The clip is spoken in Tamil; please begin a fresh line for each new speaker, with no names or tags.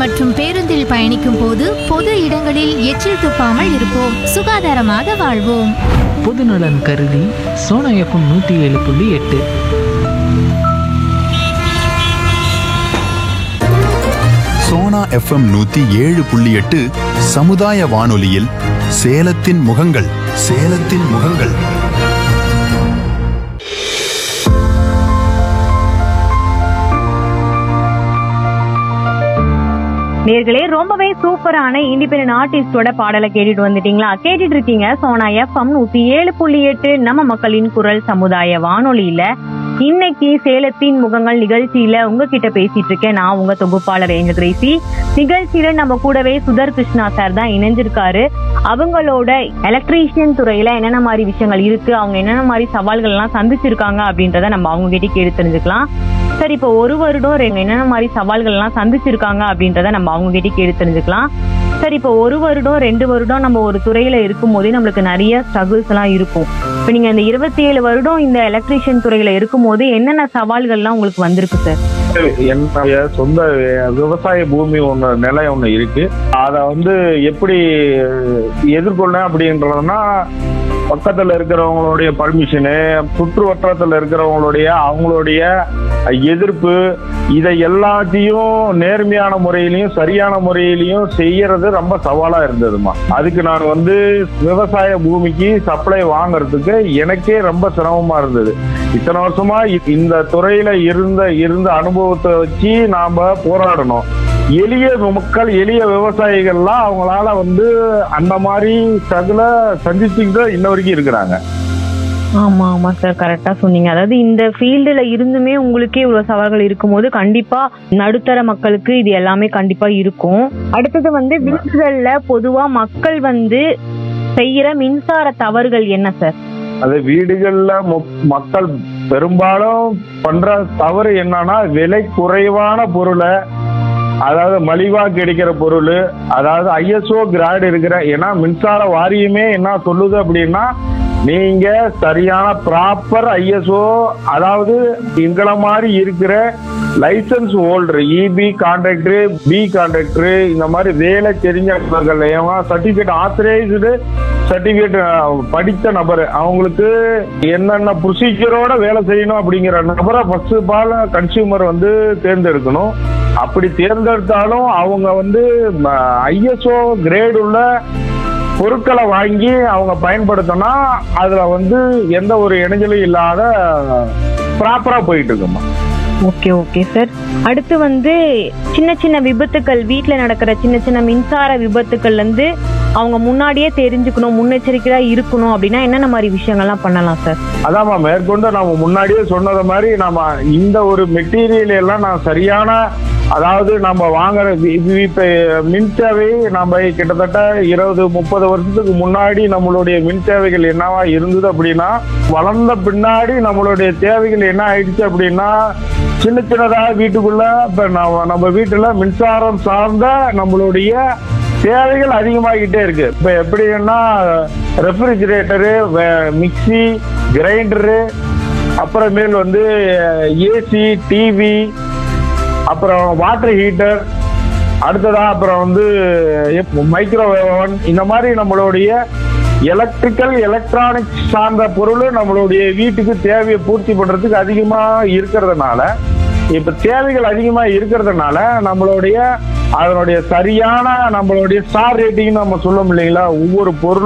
மற்றும் பேருந்தில் பயணிக்கும் போது பொது இடங்களில் எச்சில் துப்பாமல் இருப்போம் சுகாதாரமாக வாழ்வோம்
பொதுநலன் கருதி சோனா எஃப்எம் நூற்றி ஏழு புள்ளி எட்டு
சோனா எஃப்எம் நூத்தி ஏழு புள்ளி எட்டு சமுதாய வானொலியில் சேலத்தின் முகங்கள் சேலத்தின் முகங்கள்
நேர்களே ரொம்பவே சூப்பரான இண்டிபெண்டன்ட் ஆர்டிஸ்டோட பாடலை கேட்டுட்டு வந்துட்டீங்களா கேட்டுட்டு இருக்கீங்க சோனா எஃப்எம் நூத்தி ஏழு புள்ளி எட்டு நம்ம மக்களின் குரல் சமுதாய வானொலியில இன்னைக்கு சேலத்தின் முகங்கள் நிகழ்ச்சியில உங்ககிட்ட பேசிட்டு இருக்கேன் நான் உங்க தொகுப்பாளர் ஏஞ்சல் கிரேசி நிகழ்ச்சியில நம்ம கூடவே சுதர் கிருஷ்ணா சார் தான் இணைஞ்சிருக்காரு அவங்களோட எலக்ட்ரீஷியன் துறையில என்னென்ன மாதிரி விஷயங்கள் இருக்கு அவங்க என்னென்ன மாதிரி சவால்கள் எல்லாம் சந்திச்சிருக்காங்க அப்படின்றத நம்ம அவங்க கிட்ட கேட்டு தெரிஞ்சுக்கலாம் சார் இப்போ ஒரு வருடம் ரெ- என்னென்ன மாதிரி சவால்கள் எல்லாம் சந்திச்சிருக்காங்க அப்படின்றத நம்ம அவங்க கிட்ட கேட்டு தெரிஞ்சுக்கலாம் சார் இப்போ ஒரு வருடம் ரெண்டு வருடம் நம்ம ஒரு துறையில இருக்கும் போதே நம்மளுக்கு நிறைய ஸ்ட்ரகிள்ஸ் எல்லாம் இருக்கும் இப்போ நீங்க இந்த இருபத்தி ஏழு வருடம் இந்த எலக்ட்ரீஷியன் துறையில இருக்கும் போது என்னென்ன சவால்கள்லாம் உங்களுக்கு வந்திருக்கு சார்
என்னுடைய சொந்த விவசாய பூமி ஒண்ணு நிலம் ஒண்ணு இருக்கு அதை வந்து எப்படி எதிர்கொள்ள அப்படின்றதுனா பக்கத்துல இருக்கிறவங்களுடைய பர்மிஷனு சுற்று வட்டாரத்துல இருக்கிறவங்களுடைய அவங்களுடைய எதிர்ப்பு இதை எல்லாத்தையும் நேர்மையான முறையிலையும் சரியான முறையிலையும் செய்யறது ரொம்ப சவாலா இருந்ததுமா அதுக்கு நான் வந்து விவசாய பூமிக்கு சப்ளை வாங்குறதுக்கு எனக்கே ரொம்ப சிரமமா இருந்தது இத்தனை வருஷமா இ- இந்த துறையில இருந்த இருந்த அனுபவத்தை வச்சு நாம போராடணும் எளிய மக்கள் எளிய விவசாயிகள்லாம் அவங்களால வந்து அந்த மாதிரி ஸ்ட்ரகிள சந்திச்சுக்கிட்டு இன்ன வரைக்கும் இருக்கிறாங்க
ஆமா ஆமா சார் கரெக்டா சொன்னீங்க அதாவது இந்த ஃபீல்டுல இருந்துமே உங்களுக்கே இவ்வளவு சவால்கள் இருக்கும்போது கண்டிப்பா நடுத்தர மக்களுக்கு இது எல்லாமே கண்டிப்பா இருக்கும் அடுத்தது வந்து வீடுகள்ல பொதுவா மக்கள் வந்து செய்யற மின்சார தவறுகள் என்ன சார்
அது வீடுகள்ல மொ- மக்கள் பெரும்பாலும் பண்ற தவறு என்னன்னா விலை குறைவான பொருளை அதாவது மலிவா கிடைக்கிற பொருள் அதாவது ஐஎஸ்ஓ கிராட் இருக்கிற ஏன்னா மின்சார வாரியமே என்ன சொல்லுது அப்படின்னா நீங்க சரியான ப்ராப்பர் ஐஎஸ்ஓ அதாவது எங்களை மாதிரி இருக்கிற license holder EB contractor B contractor இந்த மாதிரி வேலை தெரிஞ்சவர்கள் சர்டிபிகேட் ஆத்தரைஸ்டு சர்டிபிகேட் படித்த நபர் அவங்களுக்கு என்னென்ன ப்ரொசீஜரோட வேலை செய்யணும் அப்படிங்கிற நபரை ஃபர்ஸ்ட் பால் கன்சியூமர் வந்து தேர்ந்தெடுக்கணும் அப்படி தேர்ந்தெடுத்தாலும் அவங்க வந்து ஐஎஸ்ஓ கிரேட் உள்ள பொருட்களை வாங்கி அவங்க பயன்படுத்தினா அதுல வந்து எந்த ஒரு இடைஞ்சலும் இல்லாத ப்ராப்பரா போயிட்டு இருக்குமா
ஓகே ஓகே சார் அடுத்து வந்து சின்ன சின்ன விபத்துக்கள் வீட்ல நடக்கிற சின்ன சின்ன மின்சார விபத்துக்கள்ல இருந்து அவங்க முன்னாடியே தெரிஞ்சுக்கணும் முன்னெச்சரிக்கையா இருக்கணும் அப்படின்னா என்னென்ன மாதிரி விஷயங்கள்லாம் பண்ணலாம் சார்
அதாம்மா மேற்கொண்டு நம்ம முன்னாடியே சொன்னது மாதிரி நம்ம இந்த ஒரு மெட்டீரியல் எல்லாம் நான் சரியான அதாவது நம்ம வாங்குற வி- வி- இப்ப மின் தேவை நம்ம கிட்டத்தட்ட இருபது முப்பது வருஷத்துக்கு முன்னாடி நம்மளுடைய மின் தேவைகள் என்னவா இருந்தது அப்படின்னா வளர்ந்த பின்னாடி நம்மளுடைய தேவைகள் என்ன ஆயிடுச்சு அப்படின்னா சின்ன சின்னதா வீட்டுக்குள்ள இப்ப நம்ம நம்ம வீட்டுல மின்சாரம் சார்ந்த நம்மளுடைய தேவைகள் அதிகமாகிட்டே இருக்கு இப்ப எப்படின்னா ரெஃப்ரிஜிரேட்டரு மிக்சி கிரைண்டரு அப்புறமேல் வந்து ஏசி டிவி அப்புறம் வாட்டர் ஹீட்டர் அடுத்ததா அப்புறம் வந்து மைக்ரோவேவ் ஓவன் இந்த மாதிரி நம்மளுடைய எலக்ட்ரிக்கல் எலக்ட்ரானிக்ஸ் சார்ந்த பொருள் நம்மளுடைய வீட்டுக்கு தேவையை பூர்த்தி பண்றதுக்கு அதிகமா இருக்கிறதுனால இப்ப தேவைகள் அதிகமா இருக்கிறதுனால நம்மளுடைய அதனுடைய சரியான நம்மளுடைய ஸ்டார் ரேட்டிங் நம்ம சொல்ல இல்லைங்களா ஒவ்வொரு பொருளும்